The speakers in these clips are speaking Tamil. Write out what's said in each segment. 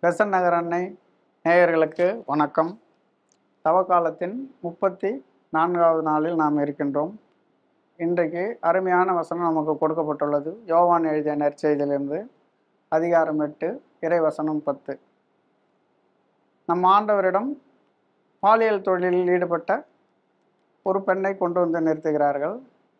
பெசன் நகர் அன்னை நேயர்களுக்கு வணக்கம் தவக்காலத்தின் முப்பத்தி நான்காவது நாளில் நாம் இருக்கின்றோம் இன்றைக்கு அருமையான வசனம் நமக்கு கொடுக்கப்பட்டுள்ளது யோவான் எழுதிய நற்செய்தியிலிருந்து அதிகாரம் எட்டு இறை வசனம் பத்து நம் ஆண்டவரிடம் பாலியல் தொழிலில் ஈடுபட்ட ஒரு பெண்ணை கொண்டு வந்து நிறுத்துகிறார்கள்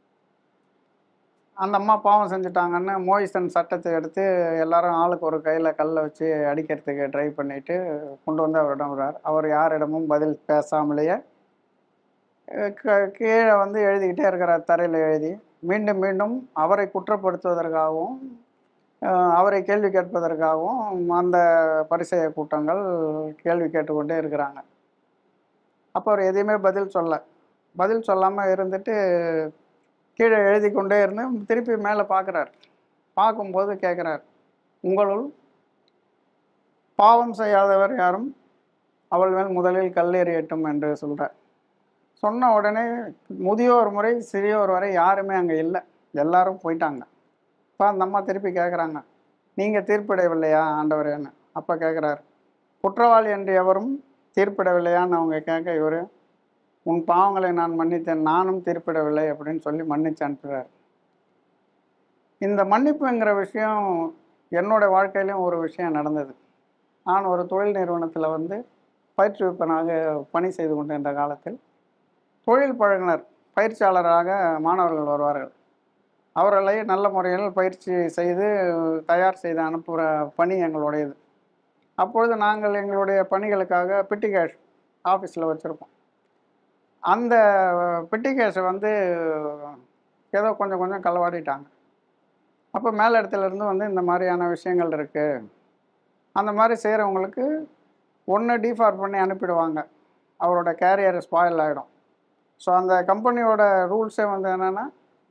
அந்த அம்மா பாவம் செஞ்சுட்டாங்கன்னு மோயிசன் சட்டத்தை எடுத்து எல்லாரும் ஆளுக்கு ஒரு கையில் கல்லை வச்சு அடிக்கிறதுக்கு ட்ரை பண்ணிட்டு கொண்டு வந்து அவரிடம் விடுறார் அவர் யாரிடமும் பதில் பேசாமலேயே அஹ் க- கீழே வந்து எழுதிக்கிட்டே இருக்கிறார் தரையில் எழுதி மீண்டும் மீண்டும் அவரை குற்றப்படுத்துவதற்காகவும் அஹ் அவரை கேள்வி கேட்பதற்காகவும் அந்த பரிசெய கூட்டங்கள் கேள்வி கேட்டுக்கொண்டே இருக்கிறாங்க அப்போ அவர் எதையுமே பதில் சொல்ல பதில் சொல்லாமல் இருந்துட்டு கீழே எழுதி கொண்டே இருந்து திருப்பி மேலே பார்க்குறார் பார்க்கும்போது கேட்குறார் உங்களுள் பாவம் செய்யாதவர் யாரும் அவள் மேல் முதலில் கல்லெறியட்டும் என்று சொல்கிறார் சொன்ன உடனே முதியோர் முறை சிறியோர் வரை யாருமே அங்கே இல்லை எல்லாரும் போயிட்டாங்க இப்போ அந்த அம்மா திருப்பி கேட்குறாங்க நீங்கள் தீர்ப்பிடவில்லையா ஆண்டவரேன்னு அப்போ கேட்குறாரு குற்றவாளி என்று எவரும் தீர்ப்பிடவில்லையான்னு அவங்க கேட்க இவர் உன் பாவங்களை நான் மன்னித்தேன் நானும் தீர்ப்பிடவில்லை அப்படின்னு சொல்லி மன்னிச்சு அனுப்புகிறார் இந்த மன்னிப்புங்கிற விஷயம் என்னோட வாழ்க்கையிலும் ஒரு விஷயம் நடந்தது நான் ஒரு தொழில் நிறுவனத்தில் வந்து பயிற்றுவிப்பனாக பணி செய்து கொண்டிருந்த காலத்தில் தொழில் பழகுனர் பயிற்சியாளராக மாணவர்கள் வருவார்கள் அவர்களை நல்ல முறையில் பயிற்சி செய்து தயார் செய்து அனுப்புகிற பணி எங்களுடையது அப்பொழுது நாங்கள் எங்களுடைய பணிகளுக்காக பிட்டி கேஷ் ஆஃபீஸில் வச்சுருப்போம் அந்த பெட்டி கேஸை வந்து ஏதோ கொஞ்சம் கொஞ்சம் களவாடிட்டாங்க அப்போ மேல் இடத்துல இருந்து வந்து இந்த மாதிரியான விஷயங்கள் இருக்குது அந்த மாதிரி செய்கிறவங்களுக்கு ஒன்று டிஃபார் பண்ணி அனுப்பிடுவாங்க அவரோட கேரியர் ஸ்பாயில் ஆகிடும் ஸோ அந்த கம்பெனியோட ரூல்ஸே வந்து என்னென்னா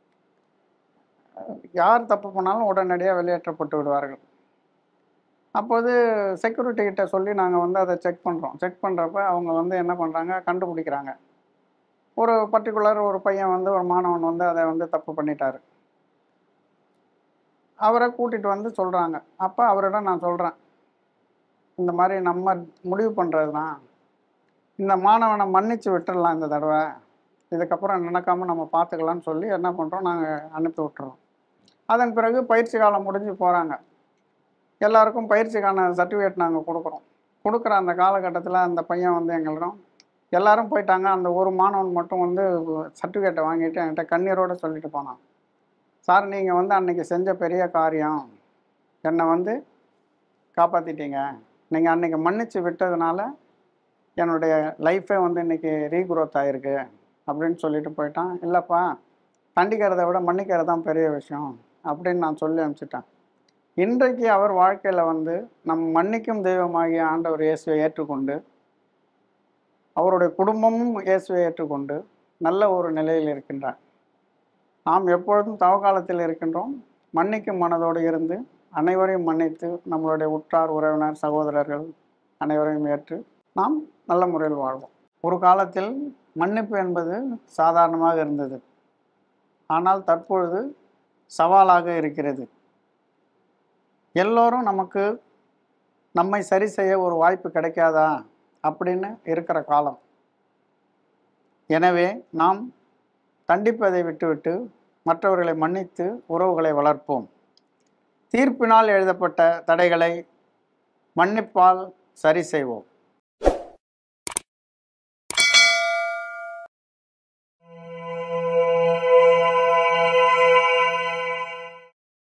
யார் தப்பு பண்ணாலும் உடனடியாக வெளியேற்றப்பட்டு விடுவார்கள் அப்போது செக்யூரிட்டி கிட்ட சொல்லி நாங்கள் வந்து அதை செக் பண்ணுறோம் செக் பண்ணுறப்ப அவங்க வந்து என்ன பண்ணுறாங்க கண்டுபிடிக்கிறாங்க ஒரு பர்டிகுலர் ஒரு பையன் வந்து ஒரு மாணவன் வந்து அதை வந்து தப்பு பண்ணிட்டாரு அவரை கூட்டிகிட்டு வந்து சொல்கிறாங்க அப்போ அவரிடம் நான் சொல்கிறேன் இந்த மாதிரி நம்ம முடிவு பண்ணுறது தான் இந்த மாணவனை மன்னிச்சு விட்டுடலாம் இந்த தடவை இதுக்கப்புறம் நடக்காமல் நம்ம பார்த்துக்கலாம்னு சொல்லி என்ன பண்ணுறோம் நாங்கள் அனுப்பி விட்டுறோம் அதன் பிறகு பயிற்சி காலம் முடிஞ்சு போகிறாங்க எல்லாருக்கும் பயிற்சிக்கான சர்டிஃபிகேட் நாங்கள் கொடுக்குறோம் கொடுக்குற அந்த காலகட்டத்தில் அந்த பையன் வந்து எங்களிடம் எல்லாரும் போயிட்டாங்க அந்த ஒரு மாணவன் மட்டும் வந்து சர்டிஃபிகேட்டை வாங்கிட்டு என்கிட்ட கண்ணீரோடு சொல்லிட்டு போனான் சார் நீங்கள் வந்து அன்னைக்கு செஞ்ச பெரிய காரியம் என்னை வந்து காப்பாற்றிட்டீங்க நீங்கள் அன்னைக்கு மன்னிச்சு விட்டதுனால என்னுடைய லைஃபே வந்து இன்னைக்கு ரீக்ரோத் ஆகிருக்கு அப்படின்னு சொல்லிட்டு போயிட்டான் இல்லைப்பா தண்டிக்கிறதை விட மன்னிக்கிறது தான் பெரிய விஷயம் அப்படின்னு நான் சொல்லி அனுப்பிச்சிட்டேன் இன்றைக்கு அவர் வாழ்க்கையில் வந்து நம் மன்னிக்கும் தெய்வமாகிய ஆண்டவர் இயேசுவை ஏற்றுக்கொண்டு அவருடைய குடும்பமும் இயேசுவை ஏற்றுக்கொண்டு நல்ல ஒரு நிலையில் இருக்கின்றார் நாம் எப்பொழுதும் தவக்காலத்தில் இருக்கின்றோம் மன்னிக்கும் மனதோடு இருந்து அனைவரையும் மன்னித்து நம்மளுடைய உற்றார் உறவினர் சகோதரர்கள் அனைவரையும் ஏற்று நாம் நல்ல முறையில் வாழ்வோம் ஒரு காலத்தில் மன்னிப்பு என்பது சாதாரணமாக இருந்தது ஆனால் தற்பொழுது சவாலாக இருக்கிறது எல்லோரும் நமக்கு நம்மை சரி செய்ய ஒரு வாய்ப்பு கிடைக்காதா அப்படின்னு இருக்கிற காலம் எனவே நாம் தண்டிப்பதை விட்டுவிட்டு மற்றவர்களை மன்னித்து உறவுகளை வளர்ப்போம் தீர்ப்பினால் எழுதப்பட்ட தடைகளை மன்னிப்பால் சரி செய்வோம்